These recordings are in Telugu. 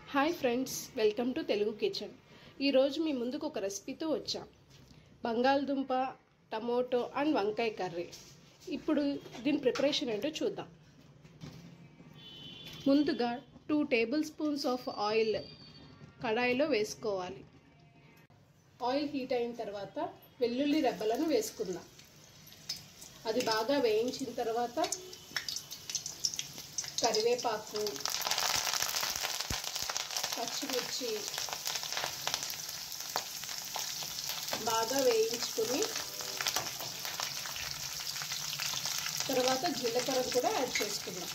hi friends welcome to Telugu kitchen ఈరోజు మీ ముందుకు ఒక రెసిపీతో వచ్చాం బంగాళదుంప టమోటో అండ్ వంకాయ కర్రీ ఇప్పుడు దీని ప్రిపరేషన్ ఏంటో చూద్దాం ముందుగా two tablespoons of oil కడాయిలో వేసుకోవాలి ఆయిల్ హీట్ అయిన తర్వాత వెల్లుల్లి రెబ్బలను వేసుకుందాం అది బాగా వేయించిన తర్వాత కరివేపాకు పచ్చిమిర్చి బాగా వేయించుకుని తర్వాత జీలకర్ర కూడా యాడ్ చేసుకుందాం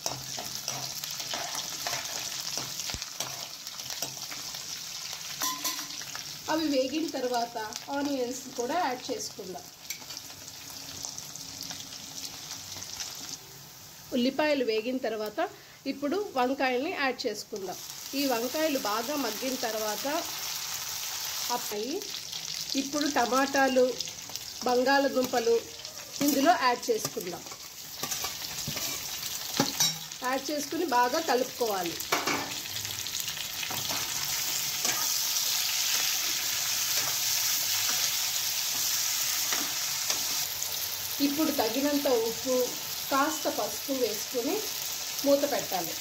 అవి వేగిన తర్వాత ఆనియన్స్ కూడా యాడ్ చేసుకుందాం ఉల్లిపాయలు వేగిన తర్వాత ఇప్పుడు వంకాయల్ని యాడ్ చేసుకుందాం ఈ వంకాయలు బాగా మగ్గిన తర్వాత అప్పాయి ఇప్పుడు టమాటాలు బంగాళదుంపలు ఇందులో యాడ్ చేసుకుందాం యాడ్ చేసుకుని బాగా కలుపుకోవాలి ఇప్పుడు తగినంత ఉప్పు కాస్త పసుపు వేసుకుని మూత పెట్టాలి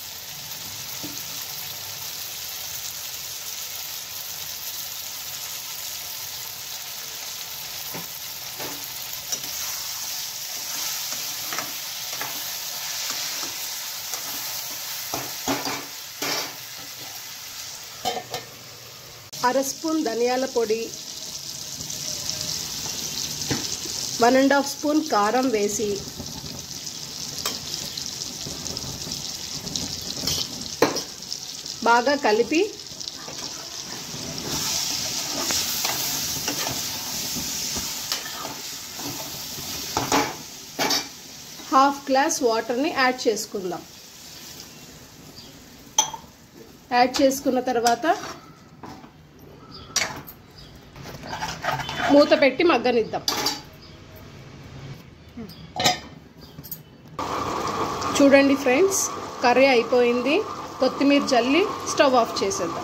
అర స్పూన్ ధనియాల పొడి వన్ అండ్ హాఫ్ స్పూన్ కారం వేసి బాగా కలిపి హాఫ్ గ్లాస్ వాటర్ని యాడ్ చేసుకుందాం యాడ్ చేసుకున్న తర్వాత మూత పెట్టి మగ్గనిద్దాం చూడండి ఫ్రెండ్స్ కర్రీ అయిపోయింది కొత్తిమీర జల్లి స్టవ్ ఆఫ్ చేసేద్దాం